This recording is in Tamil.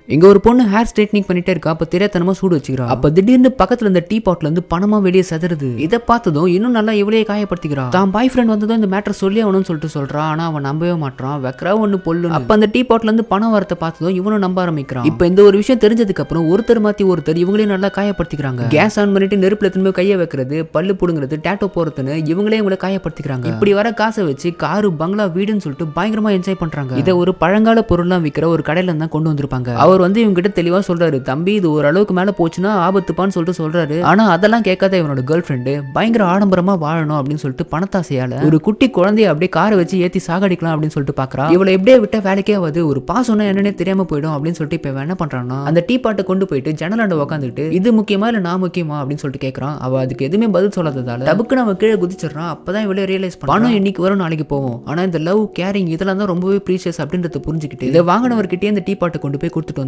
இங்க ஒரு பொண்ணு ஹேர் ஸ்ட்ரைட்னிங் பண்ணிட்டே இருக்கா அப்ப தெரியாதனமா சூடு வச்சுக்கிறா அப்ப திடீர்னு பக்கத்துல இந்த டீ பாட்ல இருந்து பணமா வெளியே செதறுது இதை பார்த்ததும் இன்னும் நல்லா இவளையே காயப்படுத்திக்கிறா தான் பாய் ஃப்ரெண்ட் வந்ததும் இந்த மேட்டர் சொல்லி ஆகணும்னு சொல்லிட்டு சொல்றா ஆனா அவன் நம்பவே மாட்டான் வெக்கரா ஒண்ணு பொல்லு அப்ப அந்த டீ பாட்ல இருந்து பணம் வரத்தை பார்த்ததும் இவனும் நம்ப ஆரம்பிக்கிறான் இப்ப இந்த ஒரு விஷயம் தெரிஞ்சதுக்கு அப்புறம் ஒருத்தர் மாத்தி ஒருத்தர் இவங்களையும் நல்லா காயப்படுத்திக்கிறாங்க கேஸ் ஆன் பண்ணிட்டு நெருப்புல திரும்ப கையை வைக்கிறது பல்லு புடுங்கிறது டேட்டோ போறதுன்னு இவங்களே இவங்களை காயப்படுத்திக்கிறாங்க இப்படி வர காசை வச்சு காரு பங்களா வீடுன்னு சொல்லிட்டு பயங்கரமா என்ஜாய் பண்றாங்க இதை ஒரு பழங்கால பொருள்லாம் விற்கிற ஒரு கடையில தான் கொண்டு வந்திருப்பாங்க அவர் வந்து இவங்க கிட்ட தெளிவா சொல்றாரு தம்பி இது ஒரு அளவுக்கு மேல போச்சுன்னா ஆபத்துப்பான்னு சொல்லிட்டு சொல்றாரு ஆனா அதெல்லாம் கேட்காத இவனோட கேர்ள் ஃப்ரெண்டு பயங்கர ஆடம்பரமா வாழணும் அப்படின்னு சொல்லிட்டு பணத்தாசையால ஒரு குட்டி குழந்தைய அப்படியே காரை வச்சு ஏத்தி சாகடிக்கலாம் அப்படின்னு சொல்லிட்டு பாக்குறா இவளை எப்படியே விட்டா வேலைக்கே ஆகாது ஒரு பாசம்னா என்னன்னே தெரியாம போயிடும் அப்படின்னு சொல்லிட்டு இப்ப இவன் என்ன பண்றான்னா அந்த டீ பாட்டை கொண்டு போயிட்டு ஜன்னலாண்ட உட்காந்துட்டு இது முக்கியமா இல்ல நான் முக்கியமா அப்படின்னு சொல்லிட்டு கேட்கறான் அவ அதுக்கு எதுவுமே பதில் சொல்லாததால டபுக்குன்னு அவன் கீழே குதிச்சிடறான் அப்பதான் இவளே ரியலைஸ் பண்ண பணம் இன்னைக்கு வரும் நாளைக்கு போவோம் ஆனா இந்த லவ் கேரிங் இதெல்லாம் தான் ரொம்பவே ப்ரீஷியஸ் அப்படின்றத புரிஞ்சுக்கிட்டு இதை வாங்கினவர்கிட்டயே இந்த டீ பாட்டை கொண்டு போய் கொடுத்துட்டு வந்து